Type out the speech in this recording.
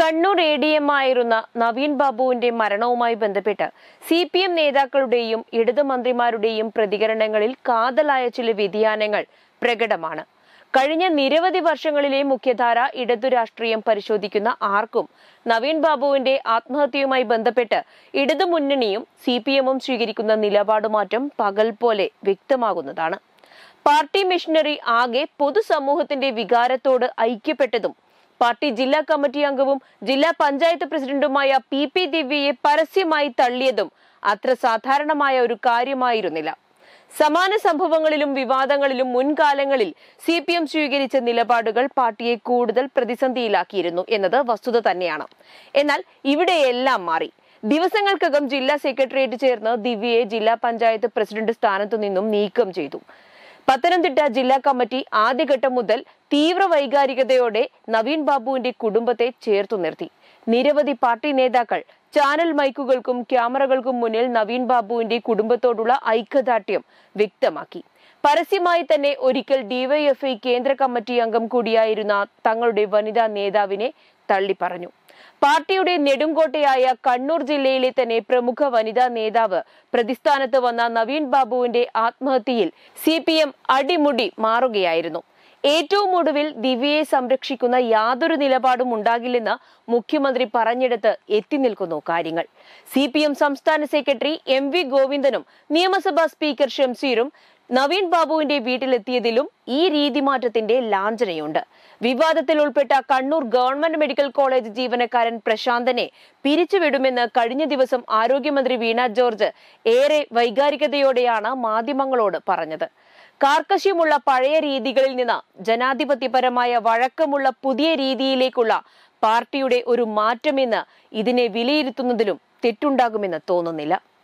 Kannur A D M ആയിരുന്ന നവീൻ ബാബുവിന്റെ മരണവുമായി ബന്ധപ്പെട്ട് സി പി എം നേതാക്കളുടെയും ഇടതു മന്ത്രിമാരുടെയും പ്രതികരണങ്ങളിൽ കാതലായ ചില വ്യതിയാനങ്ങൾ പ്രകടമാണ് കഴിഞ്ഞ നിരവധി വർഷങ്ങളിലെ മുഖ്യധാര ഇടതു രാഷ്ട്രീയം പരിശോധിക്കുന്ന ആർക്കും നവീൻ ബാബുവിന്റെ ആത്മഹത്യയുമായി ബന്ധപ്പെട്ട് ഇടതു മുന്നണിയും സി പി എമ്മും സ്വീകരിക്കുന്ന നിലപാടുമാറ്റം പകൽ പോലെ വ്യക്തമാകുന്നതാണ് പാർട്ടി മിഷനറി ആകെ പൊതുസമൂഹത്തിന്റെ വികാരത്തോട് ഐക്യപ്പെട്ടതും പാർട്ടി ജില്ലാ കമ്മിറ്റി അംഗവും ജില്ലാ പഞ്ചായത്ത് പ്രസിഡന്റുമായ പി പി ദിവ്യയെ പരസ്യമായി തള്ളിയതും അത്ര സാധാരണമായ ഒരു കാര്യമായിരുന്നില്ല സമാന സംഭവങ്ങളിലും വിവാദങ്ങളിലും മുൻകാലങ്ങളിൽ സി പി എം സ്വീകരിച്ച നിലപാടുകൾ പാർട്ടിയെ കൂടുതൽ പ്രതിസന്ധിയിലാക്കിയിരുന്നു എന്നത് വസ്തുത തന്നെയാണ് എന്നാൽ ഇവിടെയെല്ലാം മാറി ദിവസങ്ങൾക്കകം ജില്ലാ സെക്രട്ടേറിയറ്റ് ചേർന്ന് ദിവ്യയെ ജില്ലാ പഞ്ചായത്ത് പ്രസിഡന്റ് സ്ഥാനത്തു നിന്നും നീക്കം ചെയ്തു പത്തനംതിട്ട ജില്ലാ കമ്മിറ്റി ആദ്യഘട്ടം മുതൽ തീവ്ര വൈകാരികതയോടെ നവീൻ ബാബുവിന്റെ കുടുംബത്തെ ചേർത്തു നിർത്തി നിരവധി പാർട്ടി നേതാക്കൾ ചാനൽ മൈക്കുകൾക്കും ക്യാമറകൾക്കും മുന്നിൽ നവീൻ ബാബുവിന്റെ കുടുംബത്തോടുള്ള ഐക്യദാർഢ്യം വ്യക്തമാക്കി പരസ്യമായി തന്നെ ഒരിക്കൽ ഡിവൈഎഫ്ഐ കേന്ദ്ര കമ്മിറ്റി അംഗം കൂടിയായിരുന്ന തങ്ങളുടെ വനിതാ നേതാവിനെ തള്ളിപ്പറഞ്ഞു പാർട്ടിയുടെ നെടുങ്കോട്ടയായ കണ്ണൂർ ജില്ലയിലെ തന്നെ പ്രമുഖ വനിതാ നേതാവ് പ്രതിസ്ഥാനത്ത് വന്ന നവീൻ ബാബുവിന്റെ ആത്മഹത്യയിൽ സി പി എം അടിമുടി മാറുകയായിരുന്നു ഏറ്റവും ഒടുവിൽ ദിവ്യയെ സംരക്ഷിക്കുന്ന യാതൊരു നിലപാടും ഉണ്ടാകില്ലെന്ന് മുഖ്യമന്ത്രി പറഞ്ഞിടത്ത് എത്തി നിൽക്കുന്നു കാര്യങ്ങൾ സി പി എം സംസ്ഥാന സെക്രട്ടറി എം വി ഗോവിന്ദനും നിയമസഭാ സ്പീക്കർ ഷംസീറും നവീൻ ബാബുവിന്റെ വീട്ടിലെത്തിയതിലും ഈ രീതിമാറ്റത്തിന്റെ ലാഞ്ചനയുണ്ട് വിവാദത്തിൽ ഉൾപ്പെട്ട കണ്ണൂർ ഗവൺമെന്റ് മെഡിക്കൽ കോളേജ് ജീവനക്കാരൻ പ്രശാന്തനെ പിരിച്ചുവിടുമെന്ന് കഴിഞ്ഞ ദിവസം ആരോഗ്യമന്ത്രി വീണ ജോർജ് ഏറെ വൈകാരികതയോടെയാണ് മാധ്യമങ്ങളോട് പറഞ്ഞത് കാർക്കശ്യമുള്ള പഴയ രീതികളിൽ നിന്ന് ജനാധിപത്യപരമായ വഴക്കമുള്ള പുതിയ രീതിയിലേക്കുള്ള പാർട്ടിയുടെ ഒരു മാറ്റമെന്ന് ഇതിനെ വിലയിരുത്തുന്നതിലും തെറ്റുണ്ടാകുമെന്ന് തോന്നുന്നില്ല